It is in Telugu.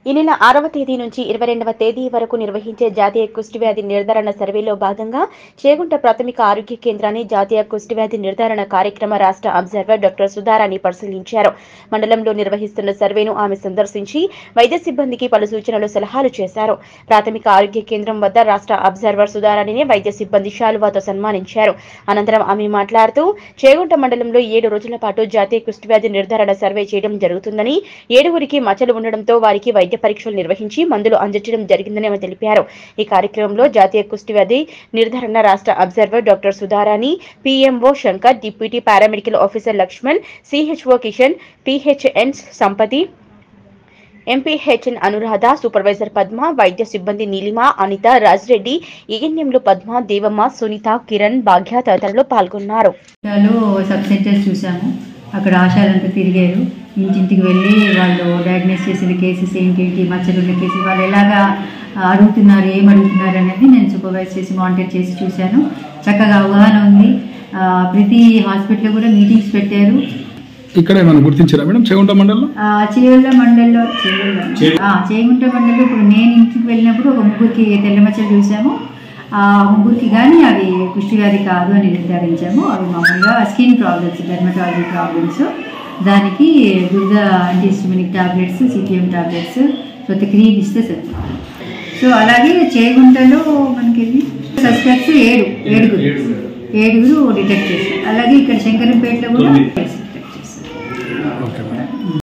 ఈ నెల ఆరవ తేదీ నుంచి ఇరవై రెండవ తేదీ వరకు నిర్వహించే జాతీయ కుష్టివ్యాధి నిర్ధారణ సర్వేలో భాగంగా చేగుంట ప్రాథమిక ఆరోగ్య కేంద్రాన్ని జాతీయ కుష్టివ్యాధి నిర్ధారణ కార్యక్రమ రాష్ట్ర అబ్జర్వర్ డాక్టర్ సుధారాణి పరిశీలించారు మండలంలో నిర్వహిస్తున్న సర్వేను ఆమె సందర్శించి వైద్య సిబ్బందికి పలు సూచనలు సలహాలు చేశారు ప్రాథమిక ఆరోగ్య కేంద్రం వద్ద రాష్ట్ర అబ్జర్వర్ సుధారాణిని వైద్య సిబ్బంది శాలువాతో సన్మానించారు అనంతరం ఆమె మాట్లాడుతూ చేగుంట మండలంలో ఏడు రోజుల పాటు జాతీయ కుష్టివ్యాధి నిర్ధారణ సర్వే చేయడం జరుగుతుందని ఏడుగురికి మచ్చలు ఉండడంతో వారికి వైద్య పరీక్షలు నిర్వహించి మందులు అందించడం జరిగిందని ఆమె తెలిపారు ఈ కార్యక్రమంలో జాతీయ కుష్టివ్యాధి నిర్ధారణ రాష్ట్ర observer doctor Sudharani P M O Shankar deputy paramedical officer Lakshman C H O Kishan P H N Sampathi M P H N Anuradha supervisor Padma వైద్య సిబ్బంది నీలిమ అనిత రాజ్రెడ్డి ఈఎన్ఎంలు పద్మ దేవమ్మ సునీత కిరణ్ భాగ్య తదితరులు పాల్గొన్నారు లో సబ్ సెంటర్స్ చూసాము అక్కడ ఆశాలంతా తిరిగారు ఇంటింటికి వెళ్ళి వాళ్ళు డయాగ్నోస్ చేసిన కేసెస్ ఏంటేంటి మచ్చలున్న కేసెస్ వాళ్ళు ఎలాగా అడుగుతున్నారు ఏం అడుగుతున్నారు అనేది నేను సూపర్వైజ్ చేసి మానిటర్ చేసి చూశాను చక్కగా అవగాహన ఉంది ఆ, ప్రతి హాస్పిటల్లో కూడా మీటింగ్స్ పెట్టారు ఇక్కడ ఏమైనా గుర్తించారా మేడం చేగుంట మండలంలో ఆ, చేవెళ్ళ మండల్లో చేవెళ్ళ ఆ, చేగుంట మండల్లో ఇప్పుడు నేను ఇంటికి వెళ్ళినప్పుడు ఒక ముగ్గురికి తెల్లమచ్చలు చూసాము ఆ ముగ్గురికి కానీ అవి కుష్టి వ్యాధి కాదు అని నిర్ధారించాము అవి మామూలుగా స్కిన్ ప్రాబ్లమ్స్ డెర్మటాలజీ ప్రాబ్లమ్స్ దానికి దుర్గ యాంటీహిస్టమినిక్ టాబ్లెట్స్ సిపిఎం టాబ్లెట్స్ ప్రతి క్రీమ్ ఇస్తే సరిపోతుంది సో అలాగే చేగుంటలో మనకి సస్పెక్ట్స్ ఏడు ఏడుగురు ఏడుగురు డిటెక్ట్ చేశారు అలాగే ఇక్కడ శంకరంపేటలో కూడా